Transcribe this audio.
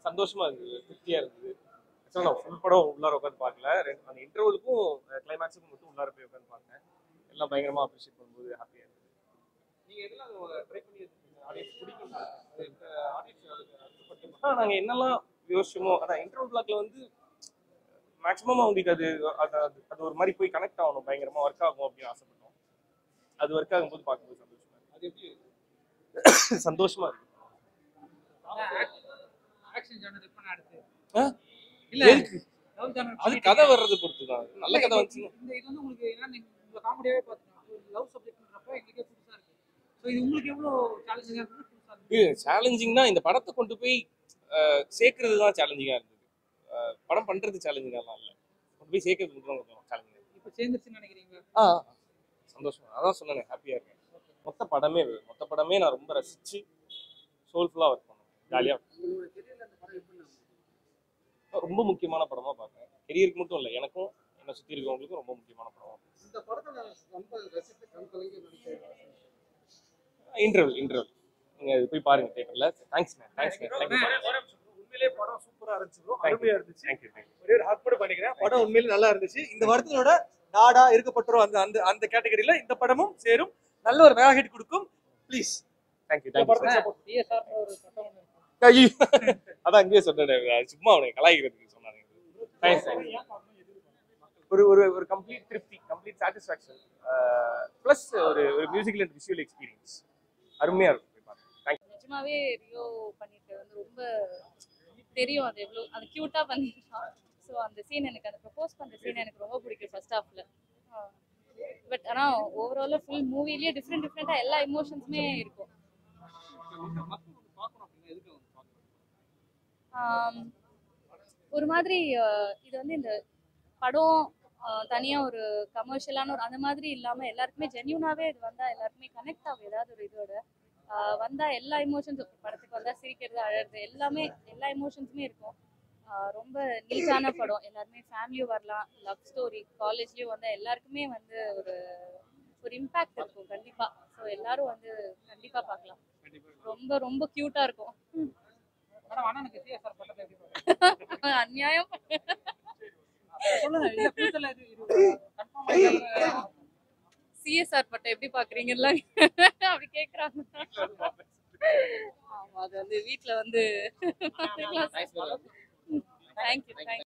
சந்தோஷமா இருந்தது திருப்தியா இருந்தது ஆக்சுவலாக நான் ஃபுல் படம் உள்ளார உட்காந்து பார்க்கல ரெண்டு அந்த இன்டர்வலுக்கும் கிளைமேக்ஸுக்கும் மட்டும் உள்ளார போய் உட்காந்து பார்த்தேன் எல்லாம் பயங்கரமா அப்ரிஷியேட் பண்ணும்போது ஹாப்பியா இருந்தது நீங்க எதெல்லாம் ட்ரை பண்ணி ஆடியன்ஸ் பிடிக்கும் ஆடியன்ஸ் ஆ நாங்கள் என்னெல்லாம் யோசிச்சோமோ அதான் இன்டர்வல் பிளாக்ல வந்து மேக்ஸிமம் அவங்களுக்கு அது அது அது- அது ஒரு மாதிரி போய் கனெக்ட் ஆகணும் பயங்கரமா ஒர்க் ஆகும் அப்படின்னு ஆசைப்பட்டோம் அது ஒர்க் ஆகும்போது பார்க்கும்போது சந்தோஷமா அது எப்படி இருக்கு சந்தோஷமா இருக்கு ஆக்ஷன் ஜானர் இப்ப அடுத்து ஆ? இல்ல எதுக்கு? லவ் ஜானர் அது கதை வர்றது பொறுத்து தான் நல்ல கதை வந்துச்சு இந்த இது வந்து உங்களுக்கு ஏன்னா நீங்க உங்க காமெடியாவே பார்த்தோம் லவ் சப்ஜெக்ட்ன்றப்ப எங்களுக்கே புதுசா இருக்கு ஸோ இது உங்களுக்கு எவ்வளவு சேலஞ்சிங்கா இருக்கு புதுசா இருக்கு சேலஞ்சிங்னா இந்த படத்தை கொண்டு போய் அஹ், சேர்க்கறது தான் சேலஞ்சிங்கா இருந்தது அஹ், படம் பண்றது சேலஞ்சிங்காலாம் இல்லை கொண்டு போய் சேர்க்கறது மட்டும் தான் கொஞ்சம் சேலஞ்சிங்கா இப்போ சேர்ந்துருச்சுன்னு நினைக்கிறீங்க ஆ சந்தோஷம் அதான் சொன்னேன் ஹாப்பியா இருக்கேன் மொத்த படமே மொத்த படமே நான் ரொம்ப ரசிச்சு சோல்ஃபுல்லா ஒர்க் பண்ணேன் ஜாலியா உங்களோட கெரியர்ல அந்த படம் எப்படி இருந்துச்சு? ரொம்ப முக்கியமான படமா பார்க்கறேன் கெரியருக்கு மட்டும் இல்லை எனக்கும் என்னை சுத்தி இருக்கவங்களுக்கும் ரொம்ப முக்கியமான படம் இந்த படத்தை நான் ரொம்ப ரசித்து கண் கலங்கி நினைச்சேன் இன்டர்வல் இன்டர்வல் நீங்க இது போய் பாருங்க தியேட்டர்ல thanks ma'am thanks ma'am thank you உண்மையிலே படம் சூப்பரா இருந்துச்சு bro. Thank you. அருமையா இருந்துச்சு தேங்க்யூ தேங்க்யூ ஒரே ஒரு ஹக் மட்டும் பண்ணிக்கிறேன் படம் உண்மையிலே நல்லா இருந்துச்சு இந்த வருத்தத்தோட நாடா இருக்கப்பட்டோம் அந்த அந்த அந்த கேட்டகரியில இந்த படமும் சேரும் நல்ல ஒரு மெகா ஹிட் கொடுக்கும் ப்ளீஸ் தேங்க்யூ தேங்க்யூ DSR ன்ற ஒரு படம் ஒண்ணு இருக்கு. ஐயோ அதான் அங்கேயே சொன்னேன் சும்மா அவனை கலாய்க்கிறதுக்கு சொன்னாங்க தேங்க்ஸ் ஒரு ஒரு ஒரு கம்ப்ளீட் திருப்தி கம்ப்ளீட் சாட்டிஸ்ஃபேக்ஷன் ப்ளஸ் ஒரு ஒரு மியூசிக்கல் அண்ட் விஷுவல் எக்ஸ்பீரியன்ஸ் அருமையா இருக்கும் போய் பாருங்க தேங்க்யூ நிஜமாவே ரியோ பண்ணிட்டு வந்து ரொம்ப தெரியும் அது எவ்வளோ அது க்யூட்டாக பண்ணிருக்கான் ஸோ அந்த சீன் எனக்கு அந்த ப்ரப்போஸ் பண்ணுற சீன் எனக்கு ரொம்ப பிடிக்கும் ஃபர்ஸ்ட் ஹாஃப்ல பட் ஆனால் ஓவராலாக ஃபுல் மூவிலேயே டிஃப்ரெண்ட் டிஃப்ரெண்ட்டாக எல்லா இமோஷன்ஸுமே இருக்கும் மக்கள் வந்து பார்க்கணும் அப்படின்னா எதுக்கு வந்து பார்க்கணும் ஆம், ஒரு மாதிரி அஹ், இது வந்து இந்த படம் தனியாக ஒரு கமர்ஷியலான ஒரு அந்த மாதிரி இல்லாமல் எல்லாருக்குமே ஜென்யூனாகவே இது வந்தால் எல்லாருக்குமே கனெக்ட் ஆகும் ஏதாவது ஒரு இதோட ஆஹ் வந்தா எல்லா இமோஷன்ஸும் படத்துக்கு வந்தா சிரிக்கிறது அழறது எல்லாமே எல்லா இமோஷன்ஸுமே இருக்கும் ஆஹ் ரொம்ப நீட்டான படம் எல்லாருமே ஃபேமிலியும் வரலாம் லவ் ஸ்டோரி காலேஜ்லயும் வந்தா எல்லாருக்குமே வந்து ஒரு ஒரு இம்பாக்ட் இருக்கும் கண்டிப்பா ஸோ எல்லாரும் வந்து கண்டிப்பா பார்க்கலாம் ரொம்ப ரொம்ப கியூட்டா இருக்கும் மேடம் ஆனா எனக்கு சிஎஸ்ஆர் படத்தை எப்படி பாருங்க அநியாயம் சொல்லுங்க இல்ல ஃபியூச்சர்ல இது இது கன்ஃபார்ம் சிஎஸ்ஆர் பட்டம் எப்படி பாக்குறீங்கல்ல அப்படி கேக்குறாங்க ஆமா அது வந்து வீட்ல வந்து தேங்க்யூ தேங்க்யூ